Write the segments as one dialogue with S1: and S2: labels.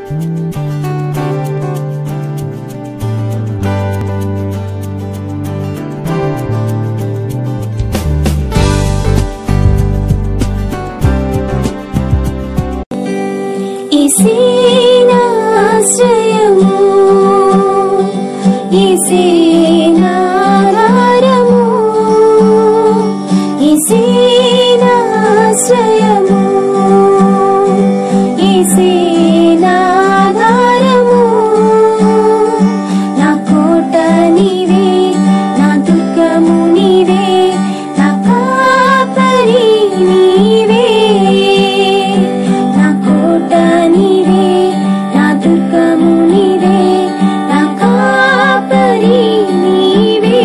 S1: ఈసేనాశ్రయము ఈసేనాధారము ఈసేనాశ్రయము ఈసేనాధారము నా కోట నీవే నా దుర్గము నీవే నా కాపరి నీవే నా కోట నీవే నా దుర్గము నీవే నా కాపరి నీవే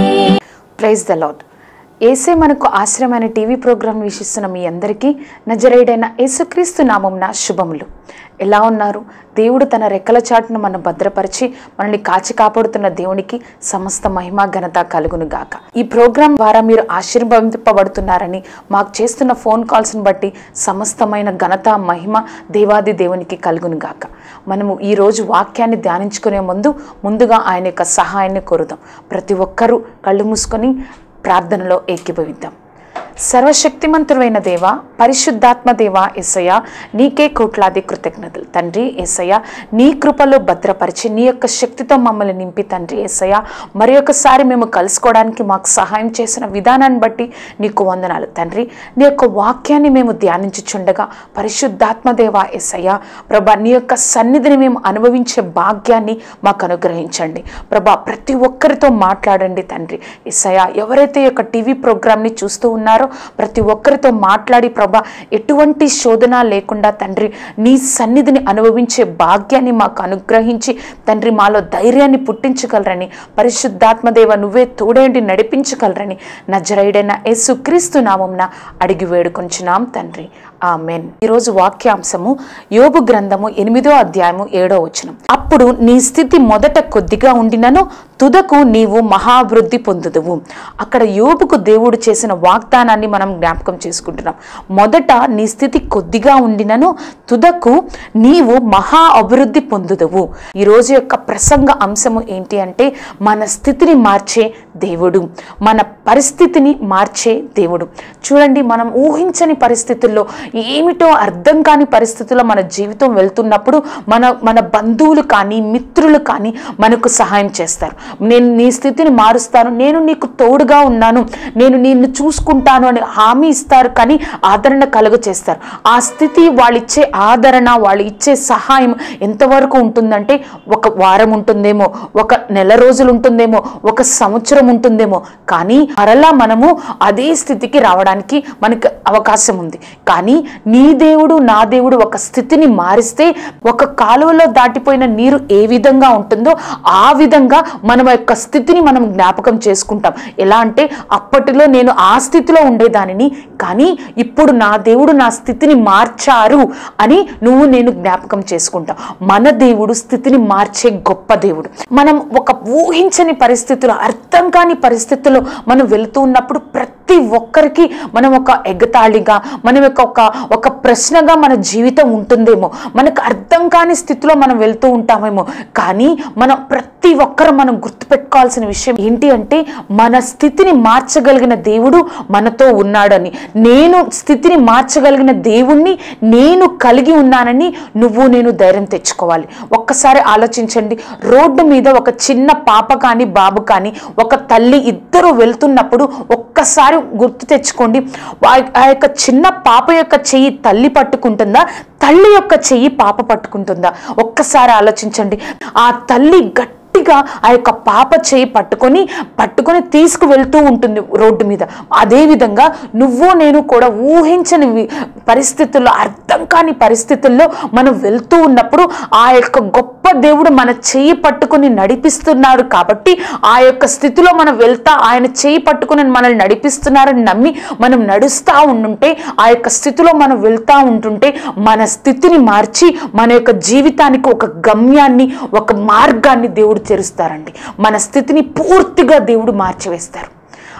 S2: ప్రైజ్ ద లాడ్ ఏసే మనకు ఆశ్రమైన టీవీ ప్రోగ్రాం వీక్షిస్తున్న మీ అందరికీ నజరేడైన యేసుక్రీస్తు నామంన శుభములు ఎలా ఉన్నారు దేవుడు తన రెక్కల చాటును మనం భద్రపరిచి మనల్ని కాచి కాపాడుతున్న దేవునికి సమస్త మహిమ ఘనత కలుగును గాక ఈ ప్రోగ్రాం ద్వారా మీరు ఆశీర్వదింపబడుతున్నారని మాకు చేస్తున్న ఫోన్ కాల్స్ని బట్టి సమస్తమైన ఘనత మహిమ దేవాది దేవునికి కలుగును గాక మనము ఈ రోజు వాక్యాన్ని ధ్యానించుకునే ముందు ముందుగా ఆయన యొక్క సహాయాన్ని కోరుదాం ప్రతి ఒక్కరూ కళ్ళు మూసుకొని ప్రార్థనలో ఏకీభవిద్దాం సర్వశక్తిమంతుడైన దేవ పరిశుద్ధాత్మ దేవ ఎసయ్య నీకే కోట్లాది కృతజ్ఞతలు తండ్రి ఏసయ్య నీ కృపలో భద్రపరిచి నీ యొక్క శక్తితో మమ్మల్ని నింపి తండ్రి ఏసయ్య మరి ఒకసారి మేము కలుసుకోవడానికి మాకు సహాయం చేసిన విధానాన్ని బట్టి నీకు వందనాలు తండ్రి నీ యొక్క వాక్యాన్ని మేము ధ్యానించుచుండగా పరిశుద్ధాత్మ దేవ ఎసయ్య ప్రభా నీ యొక్క సన్నిధిని మేము అనుభవించే భాగ్యాన్ని మాకు అనుగ్రహించండి ప్రభా ప్రతి ఒక్కరితో మాట్లాడండి తండ్రి ఎసయ్య ఎవరైతే ఈ యొక్క టీవీ ప్రోగ్రామ్ని చూస్తూ ఉన్నారో ప్రతి ఒక్కరితో మాట్లాడి ప్రభా ఎటువంటి శోధన లేకుండా తండ్రి నీ సన్నిధిని అనుభవించే భాగ్యాన్ని మాకు అనుగ్రహించి తండ్రి మాలో ధైర్యాన్ని పుట్టించగలరని పరిశుద్ధాత్మదేవ నువ్వే తోడేండి నడిపించగలరని నజరైడైన యేసుక్రీస్తు నామంన అడిగి వేడుకొంచున్నాం తండ్రి ఆమెన్ ఈరోజు వాక్యాంశము యోబు గ్రంథము ఎనిమిదో అధ్యాయము ఏడో వచనం అప్పుడు నీ స్థితి మొదట కొద్దిగా ఉండినను తుదకు నీవు మహాభివృద్ధి పొందుదువు అక్కడ యోబుకు దేవుడు చేసిన వాగ్దానాన్ని మనం జ్ఞాపకం చేసుకుంటున్నాం మొదట నీ స్థితి కొద్దిగా ఉండినను తుదకు నీవు మహా అభివృద్ధి పొందుదువు ఈరోజు యొక్క ప్రసంగ అంశము ఏంటి అంటే మన స్థితిని మార్చే దేవుడు మన పరిస్థితిని మార్చే దేవుడు చూడండి మనం ఊహించని పరిస్థితుల్లో ఏమిటో అర్థం కాని పరిస్థితుల్లో మన జీవితం వెళ్తున్నప్పుడు మన మన బంధువులు కానీ మిత్రులు కానీ మనకు సహాయం చేస్తారు నేను నీ స్థితిని మారుస్తాను నేను నీకు తోడుగా ఉన్నాను నేను నిన్ను చూసుకుంటాను అని హామీ ఇస్తారు కానీ ఆదరణ కలుగ చేస్తారు ఆ స్థితి వాళ్ళు ఇచ్చే ఆదరణ వాళ్ళు ఇచ్చే సహాయం ఎంతవరకు ఉంటుందంటే ఒక వారం ఉంటుందేమో ఒక నెల రోజులు ఉంటుందేమో ఒక సంవత్సరం ఉంటుందేమో కానీ మరలా మనము అదే స్థితికి రావడానికి మనకు అవకాశం ఉంది కానీ నీ దేవుడు నా దేవుడు ఒక స్థితిని మారిస్తే ఒక కాలువలో దాటిపోయిన నీరు ఏ విధంగా ఉంటుందో ఆ విధంగా మనం యొక్క స్థితిని మనం జ్ఞాపకం చేసుకుంటాం ఎలా అంటే అప్పటిలో నేను ఆ స్థితిలో ఉండేదానిని కానీ ఇప్పుడు నా దేవుడు నా స్థితిని మార్చారు అని నువ్వు నేను జ్ఞాపకం చేసుకుంటాం మన దేవుడు స్థితిని మార్చే గొప్ప దేవుడు మనం ఒక ఊహించని పరిస్థితుల్లో అర్థం కాని పరిస్థితుల్లో మనం వెళుతూ ఉన్నప్పుడు ప్రతి ఒక్కరికి మనం ఒక ఎగతాళిగా మనం యొక్క ఒక ఒక ప్రశ్నగా మన జీవితం ఉంటుందేమో మనకు అర్థం కాని స్థితిలో మనం వెళ్తూ ఉంటామేమో కానీ మనం ప్రతి ఒక్కరు మనం గుర్తుపెట్టుకోవాల్సిన విషయం ఏంటి అంటే మన స్థితిని మార్చగలిగిన దేవుడు మనతో ఉన్నాడని నేను స్థితిని మార్చగలిగిన దేవుణ్ణి నేను కలిగి ఉన్నానని నువ్వు నేను ధైర్యం తెచ్చుకోవాలి ఒక్కసారి ఆలోచించండి రోడ్డు మీద ఒక చిన్న పాప కానీ బాబు కానీ ఒక తల్లి ఇద్దరు వెళ్తున్నప్పుడు ఒక్కసారి గుర్తు తెచ్చుకోండి వా- ఆ యొక్క చిన్న పాప యొక్క చెయ్యి తల్లి పట్టుకుంటుందా తల్లి యొక్క చెయ్యి పాప పట్టుకుంటుందా ఒక్కసారి ఆలోచించండి ఆ తల్లి గట్టి గట్టిగా ఆ యొక్క పాప చేయి పట్టుకొని పట్టుకొని తీసుకువెళ్తూ ఉంటుంది రోడ్డు మీద అదే విధంగా నువ్వు నేను కూడా ఊహించని వి- పరిస్థితుల్లో అర్థం కాని పరిస్థితుల్లో మనం వెళ్తూ ఉన్నప్పుడు ఆ యొక్క గొప్ప దేవుడు మన చెయ్యి పట్టుకొని నడిపిస్తున్నారు కాబట్టి ఆ యొక్క స్థితిలో మనం వెళ్తా ఆయన చేయి పట్టుకొని మనల్ని నడిపిస్తున్నారని నమ్మి మనం నడుస్తూ ఉంటుంటే ఆ యొక్క స్థితిలో మనం వెళ్తా ఉంటుంటే మన స్థితిని మార్చి మన యొక్క జీవితానికి ఒక గమ్యాన్ని ఒక మార్గాన్ని దేవుడు తెరుస్తారండి మన స్థితిని పూర్తిగా దేవుడు మార్చివేస్తారు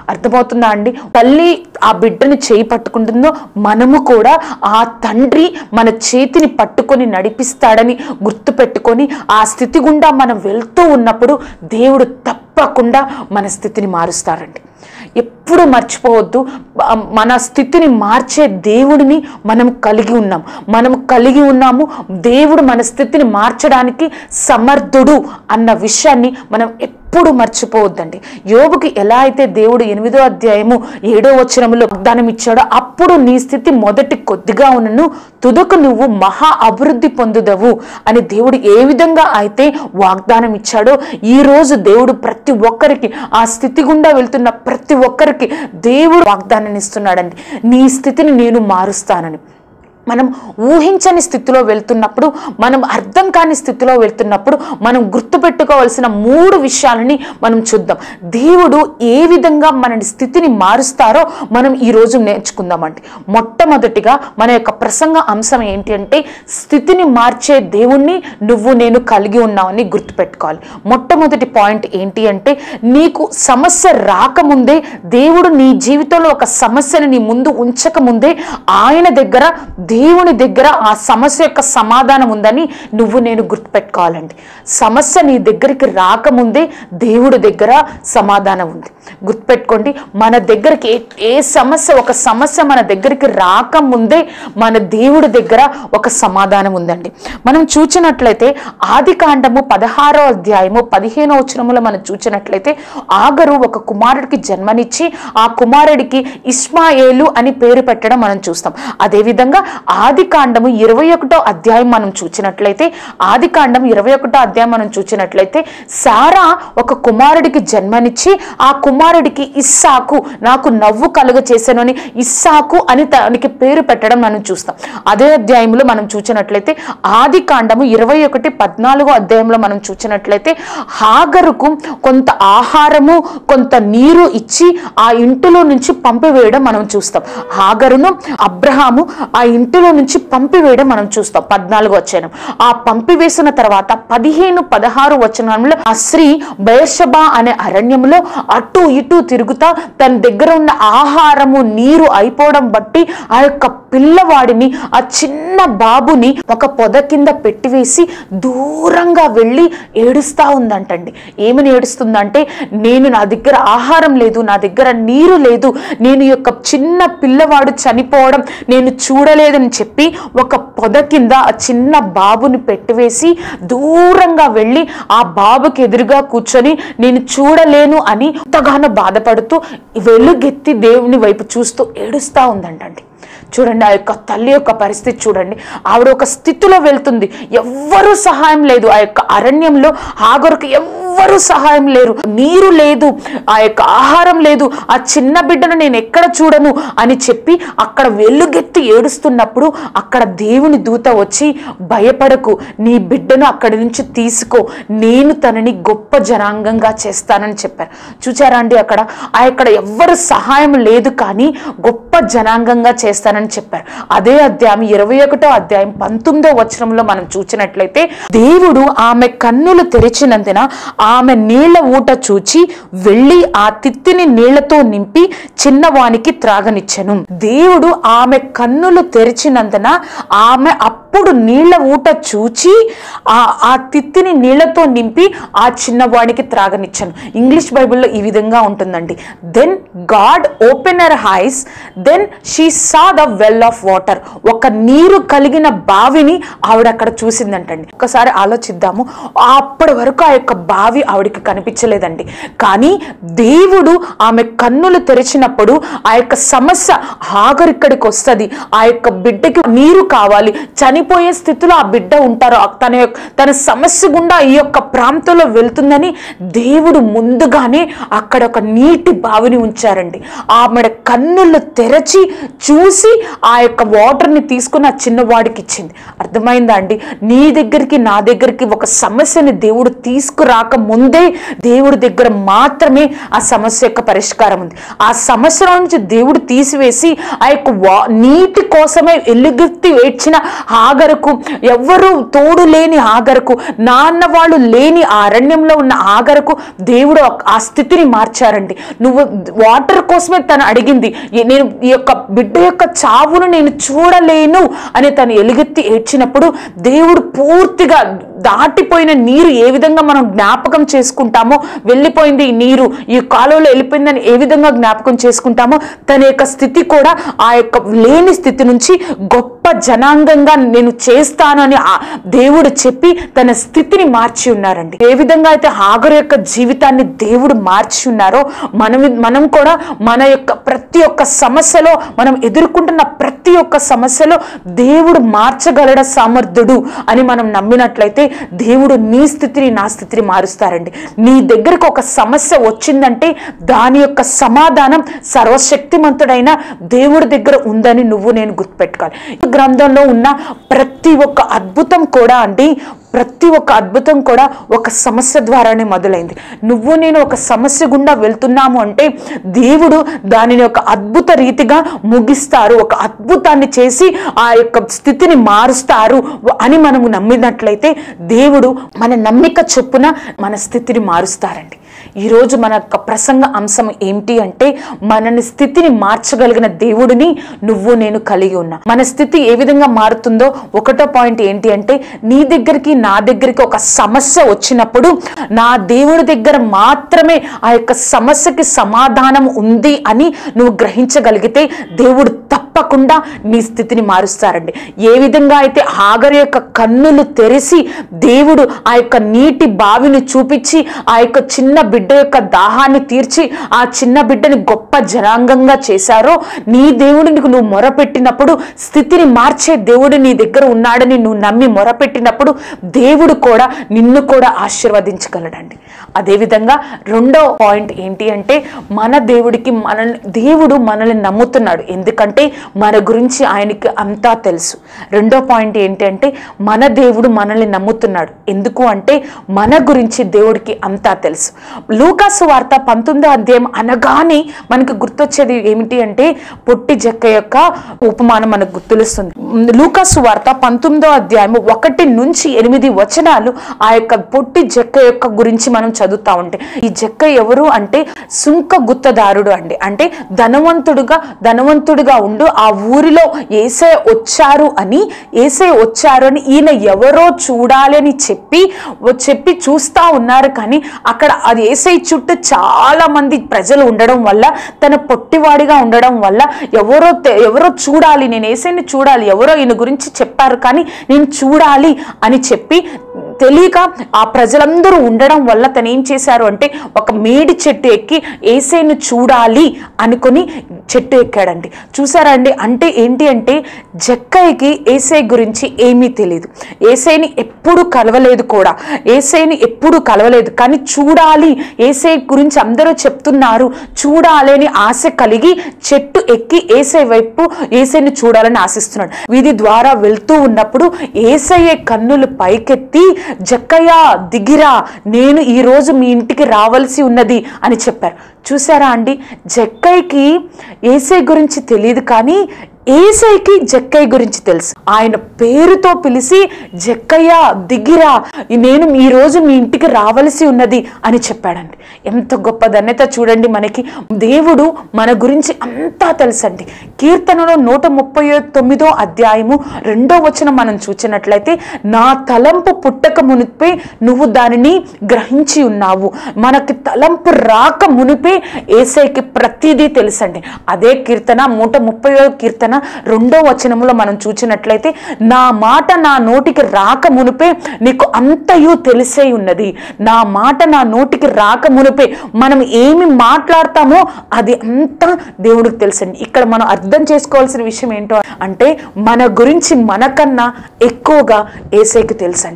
S2: అర్థమవుతుందా అండి తల్లి ఆ బిడ్డని చేయి పట్టుకుంటుందో మనము కూడా ఆ తండ్రి మన చేతిని పట్టుకొని నడిపిస్తాడని గుర్తు పెట్టుకొని ఆ స్థితి గుండా మనం వెళ్తూ ఉన్నప్పుడు దేవుడు తప్పకుండా మన స్థితిని మారుస్తారండి ఎప్పుడు మర్చిపోవద్దు బ- మన స్థితిని మార్చే దేవుడిని మనం కలిగి ఉన్నాం మనం కలిగి ఉన్నాము దేవుడు మన స్థితిని మార్చడానికి సమర్థుడు అన్న విషయాన్ని మనం ఎప్పుడు మర్చిపోవద్దండి యోబుకి ఎలా అయితే దేవుడు ఎనిమిదో అధ్యాయము ఏడో వచనములో వాగ్దానం ఇచ్చాడో అప్పుడు నీ స్థితి మొదటి కొద్దిగా ఉన్నను తుదకు నువ్వు మహా అభివృద్ధి పొందుదవు అని దేవుడు ఏ విధంగా అయితే వాగ్దానం ఇచ్చాడో ఈ రోజు దేవుడు ప్రతి ఒక్కరికి ఆ స్థితి గుండా వెళ్తున్న ప్రతి ఒక్కరికి దేవుడు వాగ్దానాన్ని ఇస్తున్నాడండి నీ స్థితిని నేను మారుస్తానని మనం ఊహించని స్థితిలో వెళ్తున్నప్పుడు మనం అర్థం కాని స్థితిలో వెళ్తున్నప్పుడు మనం గుర్తుపెట్టుకోవాల్సిన మూడు విషయాలని మనం చూద్దాం దేవుడు ఏ విధంగా మన స్థితిని మారుస్తారో మనం ఈరోజు నేర్చుకుందామండి మొట్టమొదటిగా మన యొక్క ప్రసంగ అంశం ఏంటి అంటే స్థితిని మార్చే దేవుణ్ణి నువ్వు నేను కలిగి ఉన్నావని గుర్తుపెట్టుకోవాలి మొట్టమొదటి పాయింట్ ఏంటి అంటే నీకు సమస్య రాకముందే దేవుడు నీ జీవితంలో ఒక సమస్యని నీ ముందు ఉంచక ముందే ఆయన దగ్గర దేవుని దగ్గర ఆ సమస్య యొక్క సమాధానం ఉందని నువ్వు నేను గుర్తుపెట్టుకోవాలండి సమస్య నీ దగ్గరికి రాకముందే దేవుడి దగ్గర సమాధానం ఉంది గుర్తుపెట్టుకోండి మన దగ్గరికి ఏ ఏ సమస్య ఒక సమస్య మన దగ్గరికి రాకముందే మన దేవుడి దగ్గర ఒక సమాధానం ఉందండి మనం చూచినట్లయితే ఆది కాండము పదహారో అధ్యాయము పదిహేనో వచనములో మనం చూచినట్లయితే ఆగరు ఒక కుమారుడికి జన్మనిచ్చి ఆ కుమారుడికి ఇస్మాయేలు అని పేరు పెట్టడం మనం చూస్తాం అదేవిధంగా ఆది కాండము ఇరవై ఒకటో అధ్యాయం మనం చూచినట్లయితే ఆది కాండం ఇరవై ఒకటో అధ్యాయం మనం చూచినట్లయితే సారా ఒక కుమారుడికి జన్మనిచ్చి ఆ కుమారుడికి ఇస్సాకు నాకు నవ్వు కలుగ చేశానని ఇస్సాకు అని తనకి పేరు పెట్టడం మనం చూస్తాం అదే అధ్యాయంలో మనం చూచినట్లయితే ఆది కాండము ఇరవై ఒకటి పద్నాలుగో అధ్యాయంలో మనం చూచినట్లయితే హాగరుకు కొంత ఆహారము కొంత నీరు ఇచ్చి ఆ ఇంటిలో నుంచి పంపివేయడం మనం చూస్తాం హాగరును అబ్రహాము ఆ ఇంటిలో నుంచి పంపివేయడం మనం చూస్తాం పద్నాలుగు వచనం ఆ పంపివేసిన తర్వాత పదిహేను పదహారు వచనంలో ఆ స్త్రీ బయర్షబా అనే అరణ్యంలో అటు ఇటు తిరుగుతా తన దగ్గర ఉన్న ఆహారము నీరు అయిపోవడం బట్టి ఆ యొక్క పిల్లవాడిని ఆ చిన్న బాబుని ఒక పొద కింద పెట్టివేసి దూరంగా వెళ్ళి ఏడుస్తా ఉందంటండి ఏమని ఏడుస్తుందంటే నేను నా దగ్గర ఆహారం లేదు నా దగ్గర నీరు లేదు నేను ఈ యొక్క చిన్న పిల్లవాడు చనిపోవడం నేను చూడలేదని చెప్పి ఒక పొద కింద ఆ చిన్న బాబుని పెట్టివేసి దూరంగా వెళ్ళి ఆ బాబుకి ఎదురుగా కూర్చొని నేను చూడలేను అని ఎంతగానో బాధపడుతూ వెలుగెత్తి దేవుని వైపు చూస్తూ ఏడుస్తా ఉందంటండి చూడండి ఆ యొక్క తల్లి యొక్క పరిస్థితి చూడండి ఆవిడ ఒక స్థితిలో వెళ్తుంది ఎవ్వరూ సహాయం లేదు ఆ యొక్క అరణ్యంలో ఆగరుకు ఎవ్వరూ సహాయం లేరు నీరు లేదు ఆ యొక్క ఆహారం లేదు ఆ చిన్న బిడ్డను నేను ఎక్కడ చూడను అని చెప్పి అక్కడ వెలుగెత్తి ఏడుస్తున్నప్పుడు అక్కడ దేవుని దూత వచ్చి భయపడకు నీ బిడ్డను అక్కడి నుంచి తీసుకో నేను తనని గొప్ప జనాంగంగా చేస్తానని చెప్పారు చూచారా అండి అక్కడ ఆ ఇక్కడ ఎవ్వరు సహాయం లేదు కానీ గొప్ప జనాంగంగా చేస్తానని చెప్పారు అదే అధ్యాయం ఇరవై ఒకటో అధ్యాయం పంతొమ్మిదో వచనంలో మనం చూసినట్లయితే దేవుడు ఆమె కన్నులు తెరిచినందున ఆమె నీళ్ల ఊట చూచి వెళ్ళి ఆ తిత్తిని నీళ్లతో నింపి చిన్నవానికి త్రాగనిచ్చెను దేవుడు ఆమె కన్నులు తెరిచినందున ఆమె అప్పుడు నీళ్ల ఊట చూచి ఆ ఆ తిత్తిని నీళ్లతో నింపి ఆ చిన్నవాడికి త్రాగనిచ్చాను ఇంగ్లీష్ బైబిల్లో ఈ విధంగా ఉంటుందండి then God open her eyes then she saw the well of water ఒక నీరు కలిగిన బావిని ఆవిడ అక్కడ చూసిందంటండి ఒకసారి ఆలోచిద్దాము అప్పటి వరకు ఆ యొక్క బావి ఆవిడకి కనిపించలేదండి కానీ దేవుడు ఆమె కన్నులు తెరిచినప్పుడు ఆ యొక్క సమస్య ఆఖరు ఇక్కడికి వస్తుంది ఆ యొక్క బిడ్డకి నీరు కావాలి చనిపోయే స్థితిలో ఆ బిడ్డ ఉంటారు ఆ తన యొక్క తన సమస్య గుండా ఈ యొక్క ప్రాంతంలో వెళ్తుందని దేవుడు ముందుగానే అక్కడ ఒక నీటి బావిని ఉంచారండి ఆమె కన్నులు తెరచి చూసి ఆ యొక్క వాటర్ని తీసుకుని ఆ చిన్నవాడికి ఇచ్చింది అర్థమైందా అండి నీ దగ్గరికి నా దగ్గరికి ఒక సమస్యని దేవుడు తీసుకురాక ముందే దేవుడి దగ్గర మాత్రమే ఆ సమస్య యొక్క పరిష్కారం ఉంది ఆ సమస్య నుంచి దేవుడు తీసివేసి ఆ యొక్క వా- నీటి కోసమే ఎలుగెత్తి ఏడ్చిన ఆగరకు ఎవ్వరూ తోడు లేని ఆగరకు నాన్న వాళ్ళు లేని ఆ అరణ్యంలో ఉన్న ఆగరకు దేవుడు ఆ- ఆ స్థితిని మార్చారండి నువ్వు వాటర్ కోసమే తను అడిగింది ఈ- నేను ఈ యొక్క బిడ్డ యొక్క చావును నేను చూడలేను అని తను ఎలుగెత్తి ఏడ్చినప్పుడు దేవుడు పూర్తిగా దాటిపోయిన నీరు ఏ విధంగా మనం జ్ఞాపకం చేసుకుంటామో వెళ్ళిపోయింది ఈ నీరు ఈ కాలువలో వెళ్ళిపోయిందని ఏ విధంగా జ్ఞాపకం చేసుకుంటామో తన యొక్క స్థితి కూడా ఆ యొక్క లేని స్థితి నుంచి గొప్ప జనాంగంగా నేను చేస్తాను అని ఆ దేవుడు చెప్పి తన స్థితిని మార్చి ఉన్నారండి ఏ విధంగా అయితే హాగరు యొక్క జీవితాన్ని దేవుడు మార్చి ఉన్నారో మనం మనం కూడా మన యొక్క ప్రతి ఒక్క సమస్యలో మనం ఎదుర్కొంటున్న ప్రతి ఒక్క సమస్యలో దేవుడు మార్చగలడ సమర్థుడు అని మనం నమ్మినట్లయితే దేవుడు నీ స్థితిని నా స్థితిని మారుస్తారండి నీ దగ్గరకు ఒక సమస్య వచ్చిందంటే దాని యొక్క సమాధానం సర్వశక్తిమంతుడైన దేవుడి దగ్గర ఉందని నువ్వు నేను గుర్తుపెట్టుకోవాలి ఈ గ్రంథంలో ఉన్న ప్రతి ఒక్క అద్భుతం కూడా అండి ప్రతి ఒక్క అద్భుతం కూడా ఒక సమస్య ద్వారానే మొదలైంది నువ్వు నేను ఒక సమస్య గుండా వెళ్తున్నాము అంటే దేవుడు దానిని ఒక అద్భుత రీతిగా ముగిస్తారు ఒక అద్భుతాన్ని చేసి ఆ యొక్క స్థితిని మారుస్తారు అని మనము నమ్మినట్లయితే దేవుడు మన నమ్మిక చొప్పున మన స్థితిని మారుస్తారండి ఈరోజు మన యొక్క ప్రసంగ అంశం ఏంటి అంటే మనని స్థితిని మార్చగలిగిన దేవుడిని నువ్వు నేను కలిగి ఉన్నా మన స్థితి ఏ విధంగా మారుతుందో ఒకటో పాయింట్ ఏంటి అంటే నీ దగ్గరికి నా దగ్గరికి ఒక సమస్య వచ్చినప్పుడు నా దేవుడి దగ్గర మాత్రమే ఆ యొక్క సమస్యకి సమాధానం ఉంది అని నువ్వు గ్రహించగలిగితే దేవుడు తప్పకుండా నీ స్థితిని మారుస్తారండి ఏ విధంగా అయితే హాగరు యొక్క కన్నులు తెరిచి దేవుడు ఆ యొక్క నీటి బావిని చూపించి ఆ యొక్క చిన్న బిడ్డ యొక్క దాహాన్ని తీర్చి ఆ చిన్న బిడ్డని గొప్ప జనాంగంగా చేశారో నీ దేవుడికి నువ్వు మొరపెట్టినప్పుడు స్థితిని మార్చే దేవుడు నీ దగ్గర ఉన్నాడని నువ్వు నమ్మి మొరపెట్టినప్పుడు దేవుడు కూడా నిన్ను కూడా ఆశీర్వదించగలడండి అదేవిధంగా రెండో పాయింట్ ఏంటి అంటే మన దేవుడికి మనల్ని దేవుడు మనల్ని నమ్ముతున్నాడు ఎందుకంటే మన గురించి ఆయనకి అంతా తెలుసు రెండో పాయింట్ ఏంటి అంటే మన దేవుడు మనల్ని నమ్ముతున్నాడు ఎందుకు అంటే మన గురించి దేవుడికి అంతా తెలుసు లూకాసు వార్త పంతొమ్మిదో అధ్యాయం అనగానే మనకి గుర్తొచ్చేది ఏమిటి అంటే పొట్టి జక్క యొక్క ఉపమానం మనకు గుర్తులుస్తుంది లూకాసు వార్త పంతొమ్మిదో అధ్యాయం ఒకటి నుంచి ఎనిమిది వచనాలు ఆ యొక్క పొట్టి జక్క యొక్క గురించి మనం చదువుతా ఉంటే ఈ జక్క ఎవరు అంటే సుంక గుత్తదారుడు అండి అంటే ధనవంతుడుగా ధనవంతుడిగా ఉండు ఆ ఊరిలో ఏసై వచ్చారు అని ఏసై వచ్చారు అని ఈయన ఎవరో చూడాలి అని చెప్పి వ- చెప్పి చూస్తా ఉన్నారు కానీ అక్కడ అది ఏసై చుట్టూ చాలా మంది ప్రజలు ఉండడం వల్ల తన పొట్టివాడిగా ఉండడం వల్ల ఎవరో తె- ఎవరో చూడాలి నేను ఏసైని చూడాలి ఎవరో ఈయన గురించి చెప్పారు కానీ నేను చూడాలి అని చెప్పి తెలియక ఆ ప్రజలందరూ ఉండడం వల్ల తను ఏం చేశారు అంటే ఒక మేడి చెట్టు ఎక్కి ఏసైను చూడాలి అనుకొని చెట్టు ఎక్కాడండి చూసారా అండి అంటే ఏంటి అంటే జక్కయ్యకి ఏసై గురించి ఏమీ తెలియదు ఏసైని ఎప్పుడు కలవలేదు కూడా ఏసైని ఎప్పుడు కలవలేదు కానీ చూడాలి ఏసై గురించి అందరూ చెప్తున్నారు చూడాలి అని ఆశ కలిగి చెట్టు ఎక్కి ఏసై వైపు ఏసైని చూడాలని ఆశిస్తున్నాడు వీధి ద్వారా వెళ్తూ ఉన్నప్పుడు ఏసయ్య కన్నులు పైకెత్తి జక్కయ్య దిగిరా నేను ఈ రోజు మీ ఇంటికి రావాల్సి ఉన్నది అని చెప్పారు చూసారా అండి జక్కయ్యకి ఏసై గురించి తెలియదు కానీ ఏసైకి జక్కయ్య గురించి తెలుసు ఆయన పేరుతో పిలిచి జక్కయ్య దిగిరా నేను ఈ రోజు మీ ఇంటికి రావలసి ఉన్నది అని చెప్పాడండి ఎంత గొప్ప ధన్యత చూడండి మనకి దేవుడు మన గురించి అంతా తెలుసండి కీర్తనలో నూట ముప్పై తొమ్మిదో అధ్యాయము రెండో వచనం మనం చూసినట్లయితే నా తలంపు పుట్టక మునిపే నువ్వు దానిని గ్రహించి ఉన్నావు మనకి తలంపు రాక మునిపే ఏసైకి ప్రతిదీ తెలుసండి అదే కీర్తన నూట ముప్పై కీర్తన రెండో వచనములో మనం చూసినట్లయితే నా మాట నా నోటికి రాక మునిపే నీకు అంతయు తెలిసే ఉన్నది నా మాట నా నోటికి రాక మునిపే మనం ఏమి మాట్లాడతామో అది అంతా దేవుడికి తెలుసండి ఇక్కడ మనం అర్థం చేసుకోవాల్సిన విషయం ఏంటో అంటే మన గురించి మనకన్నా ఎక్కువగా ఏసైకి తెలుసండి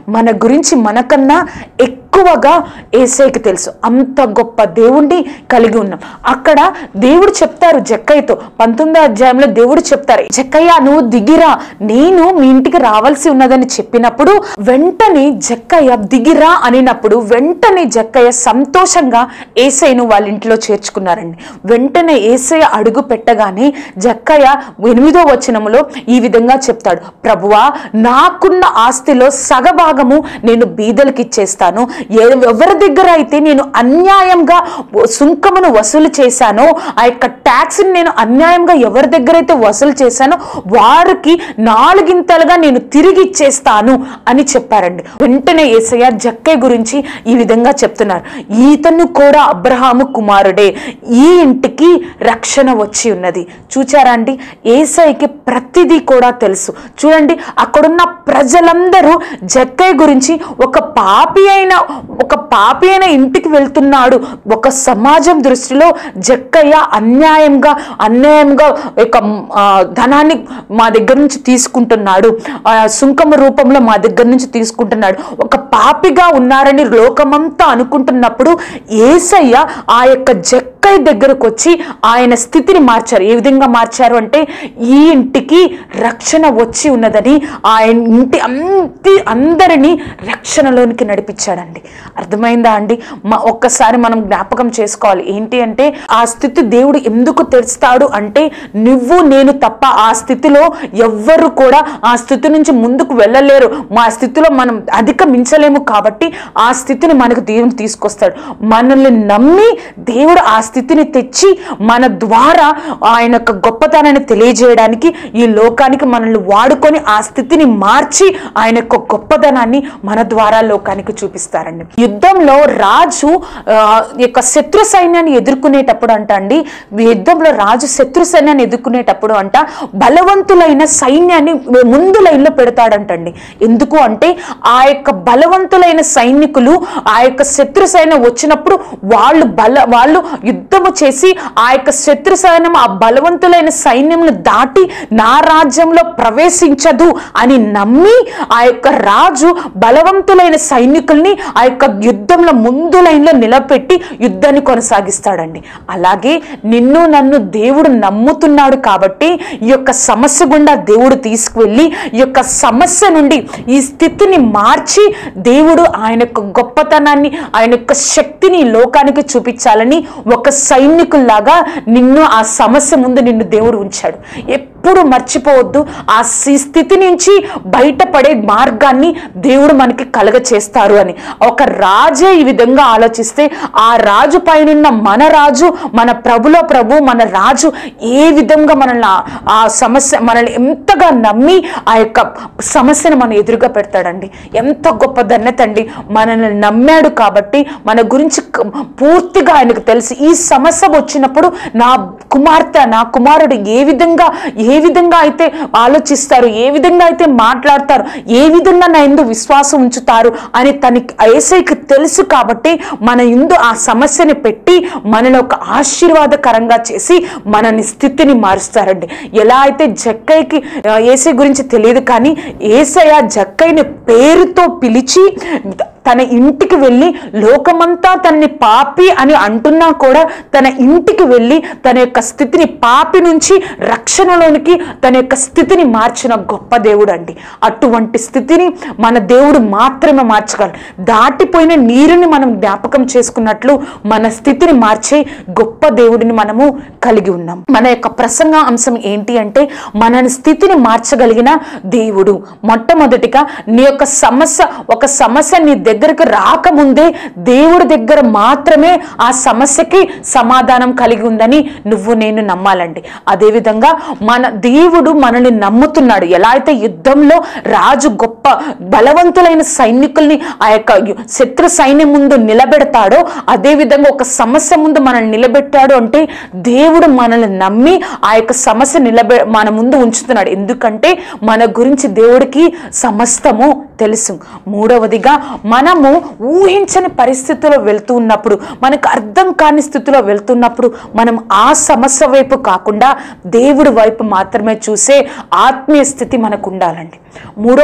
S2: మన గురించి మనకన్నా ఎక్కువగా ఏసైకి తెలుసు అంత గొప్ప దేవుణ్ణి కలిగి ఉన్నాం అక్కడ దేవుడు చెప్తారు జక్కయ్యతో పంతొమ్మిదో అధ్యాయంలో దేవుడు చెప్తారు జక్కయ్య నువ్వు దిగిరా నేను మీ ఇంటికి రావాల్సి ఉన్నదని చెప్పినప్పుడు వెంటనే జక్కయ్య దిగిరా అనినప్పుడు వెంటనే జక్కయ్య సంతోషంగా ఏసైను వాళ్ళ ఇంట్లో చేర్చుకున్నారండి వెంటనే ఏసయ్య అడుగు పెట్టగానే జక్కయ్య ఎనిమిదో వచనములో ఈ విధంగా చెప్తాడు ప్రభువా నాకున్న ఆస్తిలో సగభాగము నేను బీదలకి ఇచ్చేస్తాను ఎ- ఎవరి దగ్గర అయితే నేను అన్యాయంగా సుంకమును వసూలు చేశానో ఆ యొక్క ట్యాక్స్ని నేను అన్యాయంగా ఎవరి దగ్గర అయితే వసూలు చేశానో వారికి నాలుగింతలుగా నేను తిరిగి ఇచ్చేస్తాను అని చెప్పారండి వెంటనే ఏసయ్య జక్కయ్య గురించి ఈ విధంగా చెప్తున్నారు ఈతను కూడా అబ్రహాము కుమారుడే ఈ ఇంటికి రక్షణ వచ్చి ఉన్నది చూచారా అండి ఏసైకి ప్రతిదీ కూడా తెలుసు చూడండి అక్కడున్న ప్రజలందరూ జక్కయ్య గురించి ఒక పాపి అయిన ఒక పాపి అయిన ఇంటికి వెళ్తున్నాడు ఒక సమాజం దృష్టిలో జక్కయ్య అన్యాయంగా అన్యాయంగా ఒక ఆ, ధనాన్ని మా దగ్గర నుంచి తీసుకుంటున్నాడు ఆ, సుంకమ రూపంలో మా దగ్గర నుంచి తీసుకుంటున్నాడు ఒక పాపిగా ఉన్నారని లోకమంతా అనుకుంటున్నప్పుడు ఏసయ్య ఆ యొక్క జక్కయ్య దగ్గరకు వచ్చి ఆయన స్థితిని మార్చారు ఏ విధంగా మార్చారు అంటే ఈ ఇంటికి రక్షణ వచ్చి ఉన్నదని ఆయన ఇంటి అంతి అందరినీ రక్షణలోనికి నడిపించాడండి అర్థమైందా అండి మా ఒక్కసారి మనం జ్ఞాపకం చేసుకోవాలి ఏంటి అంటే ఆ స్థితి దేవుడు ఎందుకు తెరుస్తాడు అంటే నువ్వు నేను తప్ప ఆ స్థితిలో ఎవ్వరు కూడా ఆ స్థితి నుంచి ముందుకు వెళ్ళలేరు మా స్థితిలో మనం అధిగమించలేము కాబట్టి ఆ స్థితిని మనకు దేవుడు తీసుకొస్తాడు మనల్ని నమ్మి దేవుడు ఆ స్థితిని తెచ్చి మన ద్వారా ఆయన యొక్క గొప్పతనాన్ని తెలియజేయడానికి ఈ లోకానికి మనల్ని వాడుకొని ఆ స్థితిని మార్చి ఆయన యొక్క గొప్పతనాన్ని మన ద్వారా లోకానికి చూపిస్తారండి యుద్ధంలో రాజు ఆ, యొక్క శత్రు సైన్యాన్ని ఎదుర్కొనేటప్పుడు అంట అండి యుద్ధంలో రాజు శత్రు సైన్యాన్ని ఎదుర్కొనేటప్పుడు అంట బలవంతులైన సైన్యాన్ని ముందు లైన్లో పెడతాడంటండి ఎందుకు అంటే ఆ యొక్క బలవంతులైన సైనికులు ఆ యొక్క శత్రు సైన్యం వచ్చినప్పుడు వాళ్ళు బల వాళ్ళు యుద్ధము చేసి ఆ యొక్క శత్రు సైన్యం ఆ బలవంతులైన సైన్యంను దాటి నా రాజ్యంలో ప్రవేశించదు అని నమ్మి ఆ యొక్క రాజు బలవంతులైన సైనికుల్ని ఆ యొక్క యుద్ధంలో ముందు లైన్లో నిలబెట్టి యుద్ధాన్ని కొనసాగిస్తాడండి అలాగే నిన్ను నన్ను దేవుడు నమ్ముతున్నాడు కాబట్టి ఈ యొక్క సమస్య గుండా దేవుడు తీసుకువెళ్ళి ఈ యొక్క సమస్య నుండి ఈ స్థితిని మార్చి దేవుడు ఆయన యొక్క గొప్పతనాన్ని ఆయన యొక్క శక్తిని ఈ లోకానికి చూపించాలని ఒక సైనికుల్లాగా నిన్ను ఆ సమస్య ముందు నిన్ను దేవుడు ఉంచాడు ఎప్పుడు మర్చిపోవద్దు ఆ సి- స్థితి నుంచి బయటపడే మార్గాన్ని దేవుడు మనకి కలగ చేస్తారు అని ఒక రాజే ఈ విధంగా ఆలోచిస్తే ఆ రాజు పైనున్న మన రాజు మన ప్రభులో ప్రభు మన రాజు ఏ విధంగా మనల్ని ఆ- ఆ సమస్య మనల్ని ఎంతగా నమ్మి ఆ యొక్క సమస్యను మన ఎదురుగా పెడతాడండి ఎంత గొప్ప ధన్యత అండి మనల్ని నమ్మాడు కాబట్టి మన గురించి క- పూర్తిగా ఆయనకు తెలుసు ఈ సమస్య వచ్చినప్పుడు నా కుమార్తె నా కుమారుడు ఏ విధంగా ఏ విధంగా అయితే ఆలోచిస్తారు ఏ విధంగా అయితే మాట్లాడతారు ఏ విధంగా నా ఎందు విశ్వాసం ఉంచుతారు అని తనకి ఏసైకి తెలుసు కాబట్టి మన ఎందు ఆ సమస్యని పెట్టి మనని ఒక ఆశీర్వాదకరంగా చేసి మనని స్థితిని మారుస్తారండి ఎలా అయితే జక్కయ్యకి ఆ, ఏసై గురించి తెలియదు కానీ ఏసయ్య జక్కయ్యని పేరుతో పిలిచి తన ఇంటికి వెళ్ళి లోకమంతా తనని పాపి అని అంటున్నా కూడా తన ఇంటికి వెళ్ళి తన యొక్క స్థితిని పాపి నుంచి రక్షణలోనికి తన యొక్క స్థితిని మార్చిన గొప్ప దేవుడు అండి అటువంటి స్థితిని మన దేవుడు మాత్రమే మార్చగలరు దాటిపోయిన నీరుని మనం జ్ఞాపకం చేసుకున్నట్లు మన స్థితిని మార్చే గొప్ప దేవుడిని మనము కలిగి ఉన్నాం మన యొక్క ప్రసంగ అంశం ఏంటి అంటే మన స్థితిని మార్చగలిగిన దేవుడు మొట్టమొదటిగా నీ యొక్క సమస్య ఒక సమస్య నీ దగ్గరకు రాకముందే దేవుడి దగ్గర మాత్రమే ఆ సమస్యకి సమాధానం కలిగి ఉందని నువ్వు నేను నమ్మాలండి అదేవిధంగా మన దేవుడు మనల్ని నమ్ముతున్నాడు ఎలా అయితే యుద్ధంలో రాజు గొప్ప బలవంతులైన సైనికుల్ని ఆ యొక్క యు- శత్రు సైన్యం ముందు నిలబెడతాడో అదే విధంగా ఒక సమస్య ముందు మనల్ని నిలబెట్టాడు అంటే దేవుడు మనల్ని నమ్మి ఆ యొక్క సమస్య నిలబె మన ముందు ఉంచుతున్నాడు ఎందుకంటే మన గురించి దేవుడికి సమస్తము తెలుసు మూడవదిగా మనము ఊహించని పరిస్థితిలో వెళ్తూ ఉన్నప్పుడు మనకు అర్థం కాని స్థితిలో వెళ్తున్నప్పుడు మనం ఆ సమస్య వైపు కాకుండా దేవుడి వైపు మాత్రమే చూసే ఆత్మీయ స్థితి మనకు ఉండాలండి మూడో పాయింట్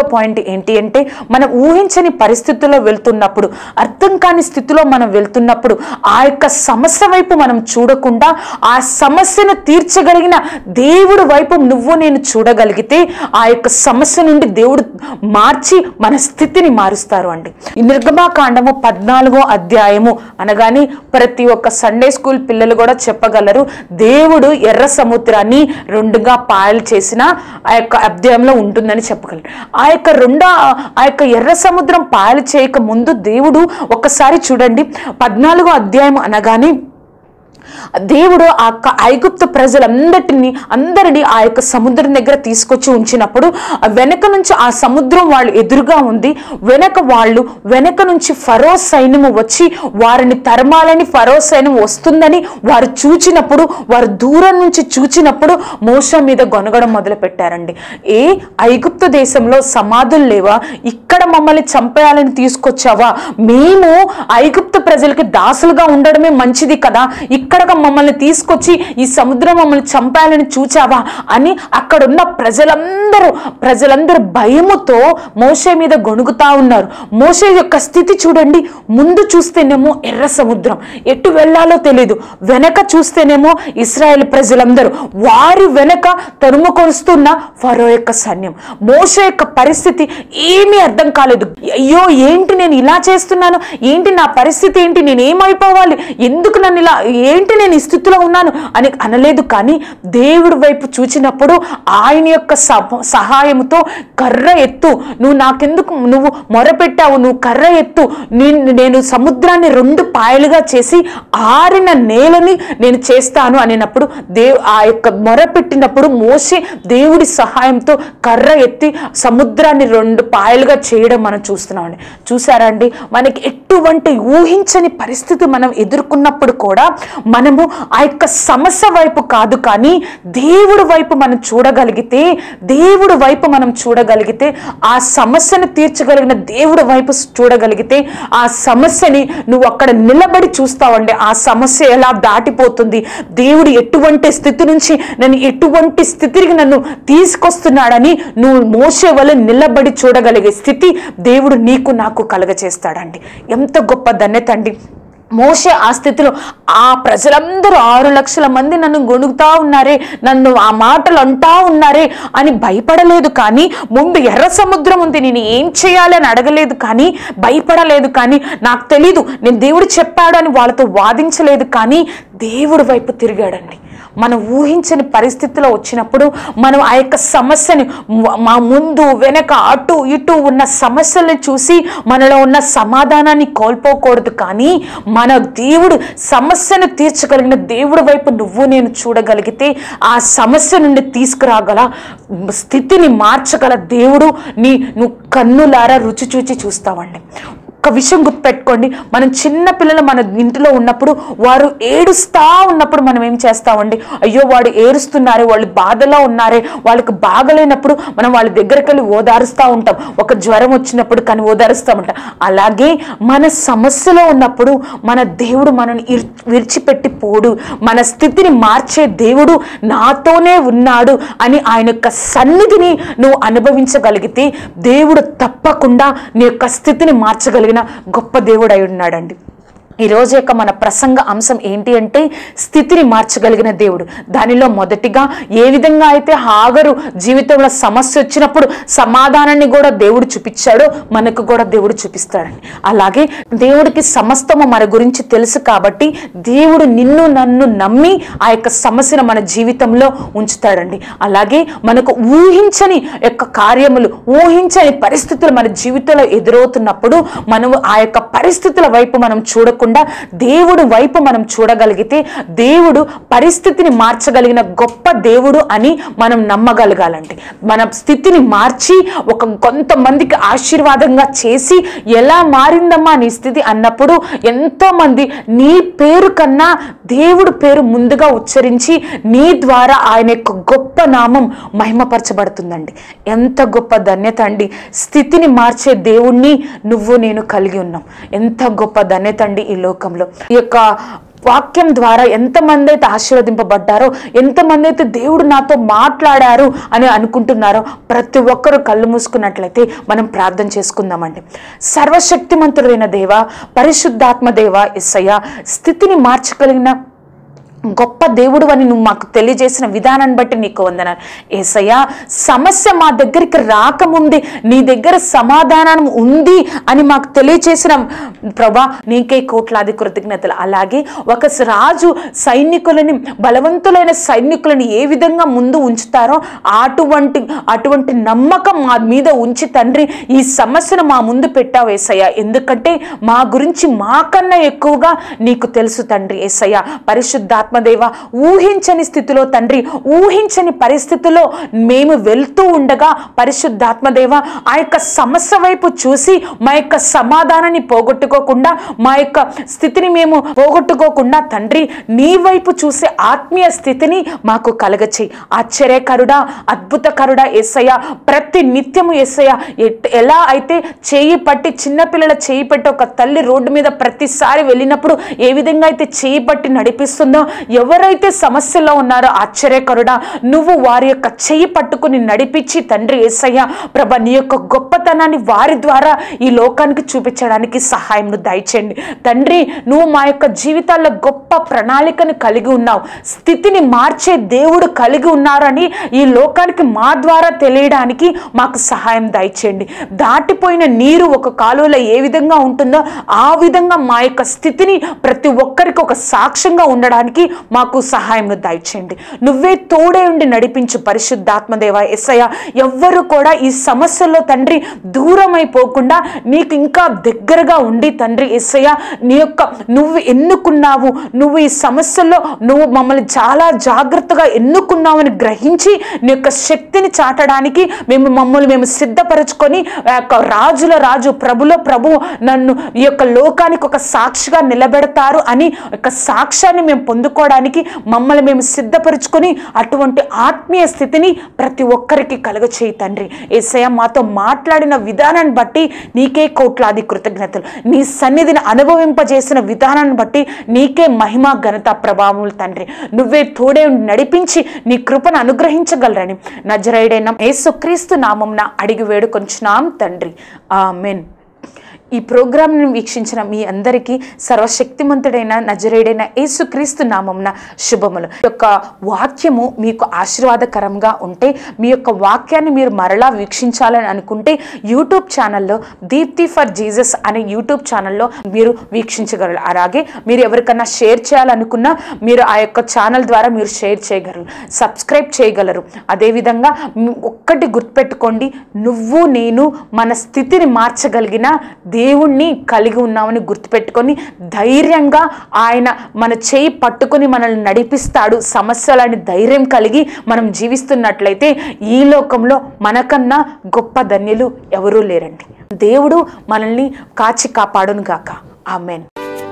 S2: ఏంటి అంటే మనం ఊహించని పరిస్థితుల్లో వెళ్తున్నప్పుడు అర్థం కాని స్థితిలో మనం వెళ్తున్నప్పుడు ఆ యొక్క సమస్య వైపు మనం చూడకుండా ఆ సమస్యను తీర్చగలిగిన దేవుడు వైపు నువ్వు నేను చూడగలిగితే ఆ యొక్క సమస్య నుండి దేవుడు మార్చి మన స్థితిని మారుస్తారు అండి ఈ నిర్గమాకాండము పద్నాలుగో అధ్యాయము అనగానే ప్రతి ఒక్క సండే స్కూల్ పిల్లలు కూడా చెప్పగలరు దేవుడు ఎర్ర సముద్రాన్ని రెండుగా పాయలు చేసిన ఆ యొక్క అధ్యాయంలో ఉంటుందని చెప్పగలరు ఆ యొక్క రెండో ఆ యొక్క ఎర్ర సముద్రం పాయలు చేయక ముందు దేవుడు ఒక్కసారి చూడండి పద్నాలుగో అధ్యాయం అనగానే దేవుడు ఆ యొక్క ఐగుప్తు ప్రజలందరినీ అందరినీ ఆ యొక్క సముద్రం దగ్గర తీసుకొచ్చి ఉంచినప్పుడు ఆ వెనక నుంచి ఆ సముద్రం వాళ్ళు ఎదురుగా ఉంది వెనక వాళ్ళు వెనక నుంచి ఫరో సైన్యము వచ్చి వారిని తరమాలని ఫరో సైన్యం వస్తుందని వారు చూచినప్పుడు వారు దూరం నుంచి చూచినప్పుడు మోస మీద గొనగడం మొదలు పెట్టారండి ఏ ఐగుప్తు దేశంలో సమాధులు లేవా ఇక్కడ మమ్మల్ని చంపేయాలని తీసుకొచ్చావా మేము ఐగుప్తు ప్రజలకి దాసులుగా ఉండడమే మంచిది కదా ఇక్కడ మమ్మల్ని తీసుకొచ్చి ఈ సముద్రం మమ్మల్ని చంపాలని చూచావా అని అక్కడున్న ప్రజలందరూ ప్రజలందరూ భయముతో మోషే మీద గొణుగుతా ఉన్నారు మోషే యొక్క స్థితి చూడండి ముందు చూస్తేనేమో ఎర్ర సముద్రం ఎటు వెళ్ళాలో తెలియదు వెనక చూస్తేనేమో ఇస్రాయేల్ ప్రజలందరూ వారి వెనక తరుము కొలుస్తున్న ఫరో యొక్క సైన్యం మోషే యొక్క పరిస్థితి ఏమీ అర్థం కాలేదు అయ్యో ఏంటి నేను ఇలా చేస్తున్నాను ఏంటి నా పరిస్థితి ఏంటి నేను ఏమైపోవాలి ఎందుకు నన్ను ఇలా ఏంటి నేను ఈ స్థితిలో ఉన్నాను అని అనలేదు కానీ దేవుడి వైపు చూచినప్పుడు ఆయన యొక్క సహ- సహాయంతో కర్ర ఎత్తు నువ్వు నాకెందుకు నువ్వు మొరపెట్టావు నువ్వు కర్ర ఎత్తు నేను నేను సముద్రాన్ని రెండు పాయలుగా చేసి ఆరిన నేలని నేను చేస్తాను అనినప్పుడు దేవ్ ఆ యొక్క మొరపెట్టినప్పుడు మోసే దేవుడి సహాయంతో కర్ర ఎత్తి సముద్రాన్ని రెండు పాయలుగా చేయడం మనం చూస్తున్నామండి చూసారా అండి మనకి ఎటువంటి ఊహించని పరిస్థితి మనం ఎదుర్కొన్నప్పుడు కూడా మనము ఆ యొక్క సమస్య వైపు కాదు కానీ దేవుడి వైపు మనం చూడగలిగితే దేవుడి వైపు మనం చూడగలిగితే ఆ సమస్యను తీర్చగలిగిన దేవుడి వైపు చూడగలిగితే ఆ సమస్యని నువ్వు అక్కడ నిలబడి చూస్తావండి ఆ సమస్య ఎలా దాటిపోతుంది దేవుడు ఎటువంటి స్థితి నుంచి నన్ను ఎటువంటి స్థితికి నన్ను తీసుకొస్తున్నాడని నువ్వు మోసే వల్ల నిలబడి చూడగలిగే స్థితి దేవుడు నీకు నాకు కలగచేస్తాడండి ఎంత గొప్ప ధన్యత అండి మోసే ఆ స్థితిలో ఆ ప్రజలందరూ ఆరు లక్షల మంది నన్ను గొణుగుతా ఉన్నారే నన్ను ఆ మాటలు అంటా ఉన్నారే అని భయపడలేదు కానీ ముందు ఎర్ర సముద్రం ఉంది నేను ఏం చేయాలి అని అడగలేదు కానీ భయపడలేదు కానీ నాకు తెలీదు నేను దేవుడు చెప్పాడు అని వాళ్ళతో వాదించలేదు కానీ దేవుడి వైపు తిరిగాడండి మనం ఊహించని పరిస్థితిలో వచ్చినప్పుడు మనం ఆ యొక్క సమస్యని మ- మా ముందు వెనక అటు ఇటు ఉన్న సమస్యల్ని చూసి మనలో ఉన్న సమాధానాన్ని కోల్పోకూడదు కానీ మన దేవుడు సమస్యను తీర్చగలిగిన దేవుడి వైపు నువ్వు నేను చూడగలిగితే ఆ సమస్య నుండి తీసుకురాగల స్థితిని మార్చగల దేవుడు నీ నువ్వు కన్నులారా రుచి చూచి చూస్తావండి ఒక విషయం గుర్తుపెట్టుకోండి మనం చిన్న పిల్లలు మన ఇంటిలో ఉన్నప్పుడు వారు ఏడుస్తా ఉన్నప్పుడు మనం ఏం చేస్తామండి అయ్యో వాడు ఏడుస్తున్నారే వాళ్ళు బాధలో ఉన్నారే వాళ్ళకి బాగలేనప్పుడు మనం వాళ్ళ దగ్గరికి వెళ్ళి ఓదారుస్తూ ఉంటాం ఒక జ్వరం వచ్చినప్పుడు కానీ ఓదారుస్తూ ఉంటాం అలాగే మన సమస్యలో ఉన్నప్పుడు మన దేవుడు మనల్ని ఇర్ విడిచిపెట్టి పోడు మన స్థితిని మార్చే దేవుడు నాతోనే ఉన్నాడు అని ఆయన యొక్క సన్నిధిని నువ్వు అనుభవించగలిగితే దేవుడు తప్పకుండా నీ యొక్క స్థితిని మార్చగలిగిన గొప్ప దేవుడు అయి ఉన్నాడండి ఈ రోజు యొక్క మన ప్రసంగ అంశం ఏంటి అంటే స్థితిని మార్చగలిగిన దేవుడు దానిలో మొదటిగా ఏ విధంగా అయితే హాగరు జీవితంలో సమస్య వచ్చినప్పుడు సమాధానాన్ని కూడా దేవుడు చూపించాడో మనకు కూడా దేవుడు చూపిస్తాడండి అలాగే దేవుడికి సమస్తము మన గురించి తెలుసు కాబట్టి దేవుడు నిన్ను నన్ను నమ్మి ఆ యొక్క సమస్యను మన జీవితంలో ఉంచుతాడండి అలాగే మనకు ఊహించని యొక్క కార్యములు ఊహించని పరిస్థితులు మన జీవితంలో ఎదురవుతున్నప్పుడు మనము ఆ యొక్క పరిస్థితుల వైపు మనం చూడకుండా దేవుడు వైపు మనం చూడగలిగితే దేవుడు పరిస్థితిని మార్చగలిగిన గొప్ప దేవుడు అని మనం నమ్మగలగాలండి మన స్థితిని మార్చి ఒక కొంతమందికి ఆశీర్వాదంగా చేసి ఎలా మారిందమ్మా నీ స్థితి అన్నప్పుడు ఎంతో మంది నీ పేరు కన్నా దేవుడు పేరు ముందుగా ఉచ్చరించి నీ ద్వారా ఆయన యొక్క గొప్ప నామం మహిమపరచబడుతుందండి ఎంత గొప్ప ధన్యత అండి స్థితిని మార్చే దేవుణ్ణి నువ్వు నేను కలిగి ఉన్నాం ఎంత గొప్ప ధన్యత అండి ఈ లోకంలో ఈ యొక్క వాక్యం ద్వారా ఎంతమంది అయితే ఆశీర్వదింపబడ్డారో ఎంతమంది అయితే దేవుడు నాతో మాట్లాడారు అని అనుకుంటున్నారో ప్రతి ఒక్కరూ కళ్ళు మూసుకున్నట్లయితే మనం ప్రార్థన చేసుకుందామండి సర్వశక్తిమంతుడైన దేవ పరిశుద్ధాత్మ దేవ ఎస్సయ్య స్థితిని మార్చగలిగిన గొప్ప దేవుడు అని నువ్వు మాకు తెలియజేసిన విధానాన్ని బట్టి నీకు వందనాలు ఏసయ్యా సమస్య మా దగ్గరికి రాకముందే నీ దగ్గర సమాధానం ఉంది అని మాకు తెలియజేసిన ప్రభా నీకే కోట్లాది కృతజ్ఞతలు అలాగే ఒక రాజు సైనికులని బలవంతులైన సైనికులని ఏ విధంగా ముందు ఉంచుతారో అటువంటి అటువంటి నమ్మకం మా మీద ఉంచి తండ్రి ఈ సమస్యను మా ముందు పెట్టావు ఏసయ్య ఎందుకంటే మా గురించి మాకన్నా ఎక్కువగా నీకు తెలుసు తండ్రి ఏసయ్య పరిశుద్ధాత్మదేవ ఊహించని స్థితిలో తండ్రి ఊహించని పరిస్థితిలో మేము వెళ్తూ ఉండగా పరిశుద్ధాత్మదేవ ఆ యొక్క సమస్య వైపు చూసి మా యొక్క సమాధానాన్ని పోగొట్టుకోకుండా మా యొక్క స్థితిని మేము పోగొట్టుకోకుండా తండ్రి నీ వైపు చూసే ఆత్మీయ స్థితిని మాకు కలగచేయి ఆశ్చర్యకరుడా అద్భుతకరుడా ఎస్సయ్య ప్రతి నిత్యము ఎస్సయ్య ఎట్- ఎలా అయితే చేయి పట్టి చిన్నపిల్లల చేయి పట్టి ఒక తల్లి రోడ్డు మీద ప్రతిసారి వెళ్ళినప్పుడు ఏ విధంగా అయితే చేయి పట్టి నడిపిస్తుందో ఎవరైతే సమస్యలో ఉన్నారో ఆశ్చర్యకరుడా నువ్వు వారి యొక్క చేయి పట్టుకుని నడిపించి తండ్రి ఏసయ్య ప్రభ నీ యొక్క గొప్పతనాన్ని వారి ద్వారా ఈ లోకానికి చూపించడానికి సహాయం దయచేయండి తండ్రి నువ్వు మా యొక్క జీవితాల్లో గొప్ప ప్రణాళికను కలిగి ఉన్నావు స్థితిని మార్చే దేవుడు కలిగి ఉన్నారని ఈ లోకానికి మా ద్వారా తెలియడానికి మాకు సహాయం దయచేయండి దాటిపోయిన నీరు ఒక కాలువలో ఏ విధంగా ఉంటుందో ఆ విధంగా మా యొక్క స్థితిని ప్రతి ఒక్కరికి ఒక సాక్ష్యంగా ఉండడానికి మాకు సహాయం దయచేయండి నువ్వే తోడే ఉండి నడిపించు పరిశుద్ధాత్మదేవ ఎస్సయ్య ఎవ్వరు కూడా ఈ సమస్యల్లో తండ్రి దూరం అయిపోకుండా నీకు ఇంకా దగ్గరగా ఉండి తండ్రి ఎస్సయ్య నీ యొక్క నువ్వు ఎన్నుకున్నావు నువ్వు ఈ సమస్యల్లో నువ్వు మమ్మల్ని చాలా జాగ్రత్తగా ఎన్నుకున్నావని గ్రహించి నీ యొక్క శక్తిని చాటడానికి మేము మమ్మల్ని మేము సిద్ధపరచుకొని ఆ యొక్క రాజుల రాజు ప్రభుల ప్రభు నన్ను ఈ యొక్క లోకానికి ఒక సాక్షిగా నిలబెడతారు అని ఒక సాక్ష్యాన్ని మేము పొందుకోవడానికి మమ్మల్ని మేము సిద్ధపరచుకొని అటువంటి ఆత్మీయ స్థితిని ప్రతి ఒక్కరికి కలుగచేయి తండ్రి ఏసయ్య మాతో మాట్లాడిన విధానాన్ని బట్టి నీకే కోట్లాది కృతజ్ఞతలు నీ సన్నిధిని అనుభవింపజేసిన విధానాన్ని బట్టి నీకే మహిమ ఘనత ప్రభావములు తండ్రి నువ్వే తోడే ఉండి నడిపించి నీ కృపను అనుగ్రహించగలరని నజరైడైన యేసుక్రీస్తు నామంన అడిగి వేడుకొంచున్నాం తండ్రి ఆమెన్ ఈ ప్రోగ్రాంను వీక్షించిన మీ అందరికీ సర్వశక్తిమంతుడైన నజరేడైన యేసుక్రీస్తు నామంన శుభములు ఈ యొక్క వాక్యము మీకు ఆశీర్వాదకరంగా ఉంటే మీ యొక్క వాక్యాన్ని మీరు మరలా వీక్షించాలని అనుకుంటే యూట్యూబ్ ఛానల్లో దీప్తి ఫర్ జీసస్ అనే యూట్యూబ్ ఛానల్లో మీరు వీక్షించగలరు అలాగే మీరు ఎవరికన్నా షేర్ చేయాలనుకున్నా మీరు ఆ యొక్క ఛానల్ ద్వారా మీరు షేర్ చేయగలరు సబ్స్క్రైబ్ చేయగలరు అదేవిధంగా మ్, ఒక్కటి గుర్తుపెట్టుకోండి నువ్వు నేను మన స్థితిని మార్చగలిగిన దేవుణ్ణి కలిగి ఉన్నామని గుర్తుపెట్టుకొని ధైర్యంగా ఆయన మన చేయి పట్టుకొని మనల్ని నడిపిస్తాడు సమస్యలని ధైర్యం కలిగి మనం జీవిస్తున్నట్లయితే ఈ లోకంలో మనకన్నా గొప్ప ధన్యులు ఎవరూ లేరండి దేవుడు మనల్ని కాచి కాపాడును గాక ఆమెన్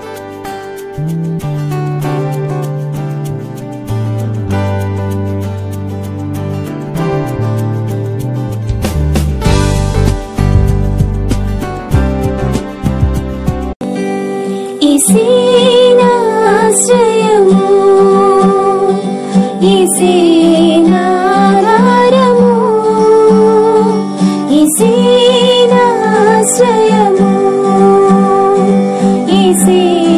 S1: ఈసేనాశ్రయము ఈసేనాధారము ఈసేనాశ్రయము ఈసేనాధారము